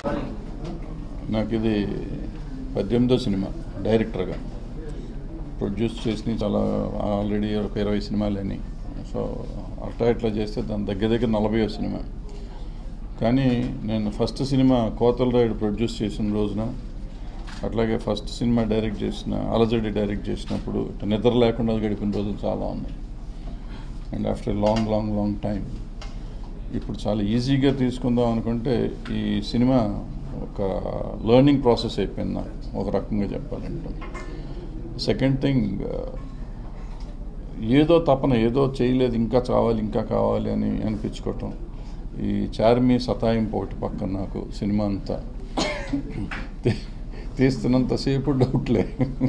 నాకు ఇది పద్దెనిమిదో సినిమా డైరెక్టర్గా ప్రొడ్యూస్ చేసిన చాలా ఆల్రెడీ ఒక ఇరవై సినిమాలని సో అట్లా ఇట్లా చేస్తే దాని దగ్గర దగ్గర నలభైవ సినిమా కానీ నేను ఫస్ట్ సినిమా కోతల రాయుడు ప్రొడ్యూస్ చేసిన రోజున అట్లాగే ఫస్ట్ సినిమా డైరెక్ట్ చేసిన అలజడి డైరెక్ట్ చేసినప్పుడు ఇట్లా నిద్ర లేకుండా గడిపిన రోజులు చాలా ఉన్నాయి and after long long long time ఇప్పుడు చాలా ఈజీగా తీసుకుందాం అనుకుంటే ఈ సినిమా ఒక లెర్నింగ్ ప్రాసెస్ అయిపోయింది నాకు ఒక రకంగా చెప్పాలంటే సెకండ్ థింగ్ ఏదో తపన ఏదో చేయలేదు ఇంకా కావాలి ఇంకా కావాలి అని అనిపించుకోవటం ఈ చార్మి సతాయింపు ఒకటి పక్కన నాకు సినిమా అంతా తీ- తీస్తున్నంతసేపు డౌట్లే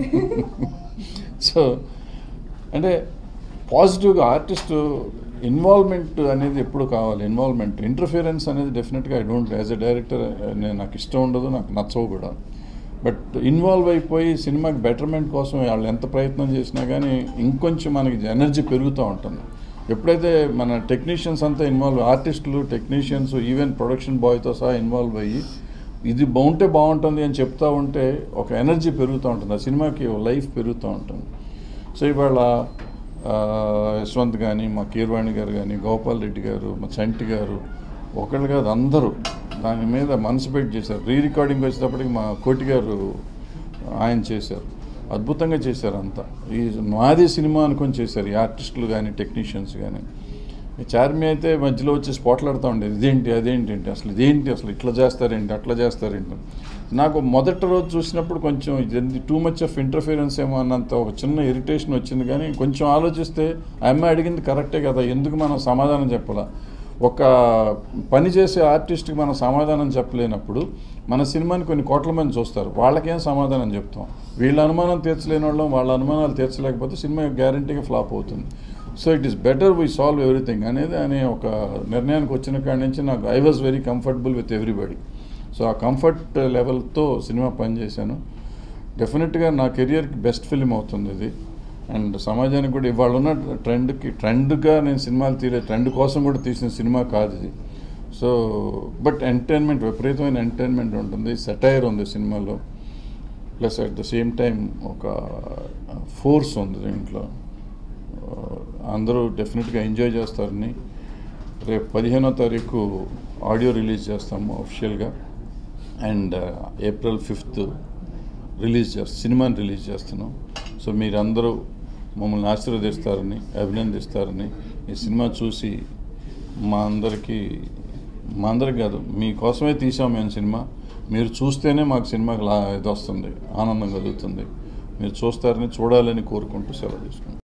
సో అంటే పాజిటివ్గా ఆర్టిస్ట్ ఇన్వాల్వ్మెంట్ అనేది ఎప్పుడు కావాలి ఇన్వాల్వ్మెంట్ ఇంటర్ఫియరెన్స్ అనేది డెఫినెట్గా I don't as a director నేను నాకు ఇష్టం ఉండదు నాకు నచ్చవు కూడా బట్ ఇన్వాల్వ్ అయిపోయి సినిమాకి బెటర్మెంట్ కోసం వాళ్ళు ఎంత ప్రయత్నం చేసినా కానీ ఇంకొంచెం మనకి ఎనర్జీ పెరుగుతూ ఉంటుంది ఎప్పుడైతే మన టెక్నీషియన్స్ అంతా ఇన్వాల్వ్ ఆర్టిస్టులు టెక్నీషియన్స్ ఈవెన్ ప్రొడక్షన్ బాయ్తో సహా ఇన్వాల్వ్ అయ్యి ఇది బాగుంటే బాగుంటుంది అని చెప్తా ఉంటే ఒక ఎనర్జీ పెరుగుతూ ఉంటుంది ఆ సినిమాకి లైఫ్ పెరుగుతూ ఉంటుంది సో ఇవాళ ఆ, యశ్వంత్ కానీ మా కీర్వాణి గారు కానీ గోపాల్ రెడ్డి గారు మా చంటి గారు ఒకళ్ళు కాదు అందరూ దాని మీద మనసు పెట్టి చేశారు రీ రికార్డింగ్ వచ్చేటప్పటికి మా కోటి గారు ఆయన చేశారు అద్భుతంగా చేశారు అంతా ఈ మాది సినిమా అనుకొని చేశారు ఈ ఆర్టిస్టులు కానీ టెక్నీషియన్స్ కానీ ఈ చార్మి అయితే మధ్యలో వచ్చి స్పాట్లాడుతూ ఉండేది ఇదేంటి అదేంటి ఏంటి అసలు ఇదేంటి అసలు ఇట్లా చేస్తారేంటి అట్లా చేస్తారేంటి నాకు మొదటి రోజు చూసినప్పుడు కొంచెం ఇది టూ మచ్ ఆఫ్ ఇంటర్ఫిరెన్స్ ఏమో అన్నంత ఒక చిన్న ఇరిటేషన్ వచ్చింది కానీ కొంచెం ఆలోచిస్తే ఆ అమ్మాయి అడిగింది కరెక్టే కదా ఎందుకు మనం సమాధానం చెప్పాలా ఒక పని చేసే ఆర్టిస్ట్కి మనం సమాధానం చెప్పలేనప్పుడు మన సినిమాని కొన్ని కోట్ల మంది చూస్తారు వాళ్ళకేం సమాధానం చెప్తాం వీళ్ళ అనుమానం తీర్చలేని వాళ్ళం వాళ్ళ అనుమానాలు తీర్చలేకపోతే సినిమా గ్యారంటీగా ఫ్లాప్ అవుతుంది so it is better we solve everything అనేది అనే ఒక నిర్ణయానికి వచ్చిన కాడి నుంచి నాకు I was very comfortable with everybody so ఆ కంఫర్ట్ లెవెల్తో సినిమా పనిచేశాను డెఫినెట్గా నా కెరియర్కి బెస్ట్ ఫిలిం అవుతుంది ఇది అండ్ సమాజానికి కూడా ఇవాళ ఉన్న ట్రెండ్కి ట్రెండ్గా నేను సినిమాలు తీరే ట్రెండ్ కోసం కూడా తీసిన సినిమా కాదు ఇది సో బట్ ఎంటర్టైన్మెంట్ విపరీతమైన ఎంటర్టైన్మెంట్ ఉంటుంది సెటైర్ ఉంది సినిమాలో plus at the same time ఒక ఫోర్స్ ఉంది దీంట్లో అందరూ డెఫినెట్గా ఎంజాయ్ చేస్తారని రేపు పదిహేనో తారీఖు ఆడియో రిలీజ్ చేస్తాము అఫిషియల్గా అండ్ ఏప్రిల్ ఫిఫ్త్ రిలీజ్ చేస్తాం సినిమాని రిలీజ్ చేస్తున్నాం సో మీరందరూ మమ్మల్ని ఆశీర్వదిస్తారని అభినందిస్తారని ఈ సినిమా చూసి మా అందరికీ మా అందరికి కాదు మీకోసమే తీసాం మేము సినిమా మీరు చూస్తేనే మాకు సినిమాకి లా ఇది వస్తుంది ఆనందం కలుగుతుంది మీరు చూస్తారని చూడాలని కోరుకుంటూ సెలవు తీసుకుంటాం